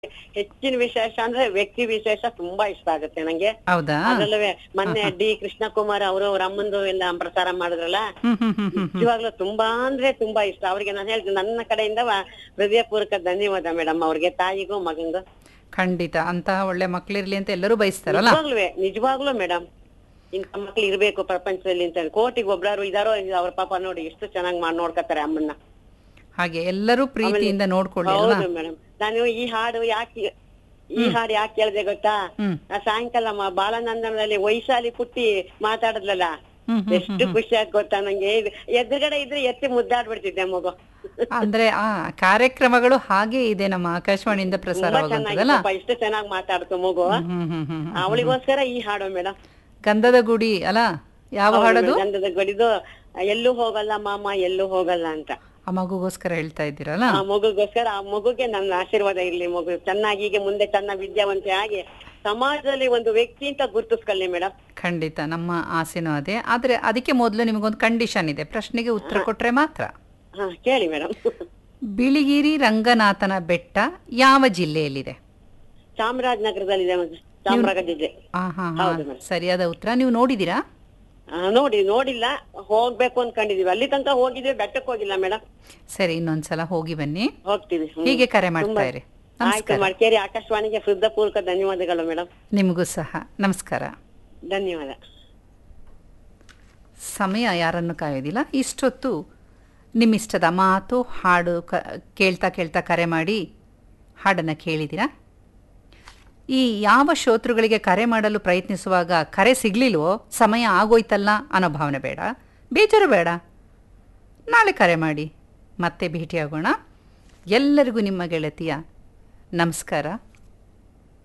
ಹೆಚ್ಚಿನ ವಿಶೇಷ ಅಂದ್ರೆ ವ್ಯಕ್ತಿ ವಿಶೇಷ ತುಂಬಾ ಇಷ್ಟ ಆಗುತ್ತೆ ನಂಗೆ ಹೌದಾ ಅದ್ರಲ್ಲವೇ ಮೊನ್ನೆ ಡಿ ಕೃಷ್ಣಕುಮಾರ್ ಅವರು ಅವ್ರ ಅಮ್ಮಂದು ಎಲ್ಲ ಪ್ರಸಾರ ಮಾಡಿದ್ರಲ್ಲ ಹ್ಮ್ ಹ್ಮ್ ಹ್ಮ್ ಹ್ಮ್ ನಿಜವಾಗ್ಲೂ ತುಂಬಾ ಅಂದ್ರೆ ತುಂಬಾ ಇಷ್ಟ ಅವ್ರಿಗೆ ನಾನು ಹೇಳ್ತೀನಿ ನನ್ನ ಕಡೆಯಿಂದ ವ- ಹೃದಯಪೂರ್ವಕ ಧನ್ಯವಾದ ಮೇಡಮ್ ಅವ್ರಿಗೆ ತಾಯಿಗೂ ಮಗಂಗೂ ಖಂಡಿತ ಅಂತಹ ಒಳ್ಳೆ ಮಕ್ಳಿರ್ಲಿ ಅಂತ ಎಲ್ಲರೂ ಬಯಸ್ತಾರಲ್ಲ ನಿಜವಾಗ್ಲೂ ನಿಜವಾಗ್ಲೂ ಮೇಡಮ್ ಇಂಥ ಮಕ್ಳು ಇರ್ಬೇಕು ಪ್ರಪಂಚದಲ್ಲಿ ಅಂತ ಹೇಳಿ ಕೋಟಿಗೆ ಒಬ್ರಾರು ಇದಾರೋ ಅವ್ರ ಪಾಪ ನೋಡಿ ಎಷ್ಟು ಚೆನ್ನಾಗಿ ಮಾಡಿ ನೋಡ್ಕೊತಾರೆ ಅಮ್ಮನ್ನ ಹಾಗೆ ಎಲ್ಲರೂ ಪ್ರೀತಿಯಿಂದ ನೋಡ್ಕೊಳ್ಳಿ ಅಲ್ವಾ ಹೌದು ಮೇಡಮ್ ನಾನು ಈ ಹಾಡು ಯಾಕೆ ಈ ಹಾಡು ಯಾಕೆ ಕೇಳ್ದೆ ಗೊತ್ತಾ ಹ್ಮ್ ಆ ಸಾಯಂಕಾಲ ಮ- ಬಾಲನಂದನದಲ್ಲಿ ವೈಶಾಲಿ ಪುಟ್ಟಿ ಮಾತಾಡದ್ಲಲ್ಲ ಹ್ಮ್ ಹ್ಮ್ ಎಷ್ಟು ಖುಷಿ ಆಗ್ ಗೊತ್ತಾ ನಂಗೆ ಇದು ಎದುರುಗಡೆ ಇದ್ರೆ ಎತ್ತಿ ಮುದ್ದಾಡ್ಬಿಡ್ತಿದ್ದೆ ಮಗು ಅಂದ್ರೆ ಆ ಕಾರ್ಯಕ್ರಮಗಳು ಹಾಗೆ ಇದೆ ನಮ್ಮ ಆಕಾಶವಾಣಿಯಿಂದ ತುಂಬಾ ಪ್ರಸಾರವಾಗುವಂತದಲ್ಲ ಚೆನ್ನಾಗಿ ಪಾಪ ಎಷ್ಟು ಚೆನ್ನಾಗಿ ಮಾತಾಡ್ತು ಮಗು ಹ್ಮ್ ಹ್ಮ್ ಹ್ಮ್ ಹ್ಮ್ ಅವಳಿಗೋಸ್ಕರ ಈ ಹಾಡು ಮೇಡಮ್ ಗಂಧದ ಗುಡಿ ಅಲ್ಲ ಯಾವ ಹಾಡದು ಗಂಧದ ಗಡಿದು ಎಲ್ಲೂ ಹೋಗಲ್ಲ ಮಾಮ ಎಲ್ಲೂ ಹೋಗಲ್ಲ ಅಂತ ಆ ಮಗುಗೋಸ್ಕರ ಹೇಳ್ತಾ ಇದ್ದೀರಲ್ಲ ಆ ಮಗುಗೋಸ್ಕರ ಆ ಮಗುಗೆ ನನ್ನ ಆಶೀರ್ವಾದ ಇರ್ಲಿ ಮಗು ಚೆನ್ನಾಗಿ ಹೀಗೆ ಮುಂದೆ ಚೆನ್ನಾಗಿ ವಿದ್ಯಾವಂತೆ ಆಗಿ ಸಮಾಜದಲ್ಲಿ ಒಂದು ವ್ಯಕ್ತಿ ಅಂತ ಗುರುತಿಸ್ಕೊಳ್ಳಿ ಮೇಡಮ್ ಖಂಡಿತ ನಮ್ಮ ಆಸೆನೂ ಅದೇ ಆದ್ರೆ ಅದಕ್ಕೆ ಮೊದಲು ನಿಮಗೊಂದು ಕಂಡೀಷನ್ ಇದೆ ಪ್ರಶ್ನೆಗೆ ಉತ್ತರ ಕೊಟ್ರೆ ಮಾತ್ರ ಹಾ ಕೇಳಿ ಮೇಡಮ್ ಬಿಳಿಗಿರಿ ರಂಗನಾಥನ ಬೆಟ್ಟ ಯಾವ ಜಿಲ್ಲೆಯಲ್ಲಿದೆ ಚಾಮರಾಜನಗರದಲ್ಲಿದೆ ಮೇಡಮ್. ಚಾಮರಾಜ ಜಿಲ್ಲೆ ಆ ಹಾ ಹಾ ಹೌದು ಮೇಡಮ್. ಸರಿಯಾದ ಉತ್ತರ ನೀವು ನೋಡಿದೀರಾ ಆ, ನೋಡಿ ನೋಡಿಲ್ಲ ಹೋಗ್ಬೇಕು ಅನ್ಕೊಂಡಿದೀವಿ ಅಲ್ಲಿ ತನಕ ಹೋಗಿದ್ವಿ ಬೆಟ್ಟಕ್ಕೆ ಹೋಗಿಲ್ಲ ಮೇಡಮ್ ಸರಿ ಇನ್ನೊಂದ್ಸಲ ಹೋಗಿ ಬನ್ನಿ ಹೋಗ್ತೀವಿ ಹ್ಮ್. ಹೀಗೆ ಕರೆ ಮಾಡ್ತಾ ತುಂಬಾ- ಇರಿ ಆಯ್ತು ನಮಸ್ಕಾರ ಮಡಿಕೇರಿ ಆಕಾಶವಾಣಿಗೆ ಹೃದಯಪೂರ್ವಕ ಧನ್ಯವಾದಗಳು ಮೇಡಮ್ ನಿಮಗೂ ಸಹ ನಮಸ್ಕಾರ ಧನ್ಯವಾದ ಸಮಯ ಯಾರನ್ನು ಕಾಯೋದಿಲ್ಲ ಇಷ್ಟೊತ್ತು ನಿಮ್ಮಿಷ್ಟದ ಮಾತು ಹಾಡು ಕ ಕೇಳ್ತಾ ಕೇಳ್ತಾ ಕರೆ ಮಾಡಿ ಹಾಡನ್ನು ಕೇಳಿದ್ದೀರಾ ಈ ಯಾವ ಶ್ರೋತೃಗಳಿಗೆ ಕರೆ ಮಾಡಲು ಪ್ರಯತ್ನಿಸುವಾಗ ಕರೆ ಸಿಗ್ಲಿಲ್ವೋ ಸಮಯ ಆಗೋಯ್ತಲ್ಲ ಅನ್ನೋ ಭಾವನೆ ಬೇಡ ಬೇಜಾರು ಬೇಡ ನಾಳೆ ಕರೆ ಮಾಡಿ ಮತ್ತೆ ಭೇಟಿಯಾಗೋಣ ಎಲ್ಲರಿಗೂ ನಿಮ್ಮ ಗೆಳತಿಯ ನಮಸ್ಕಾರ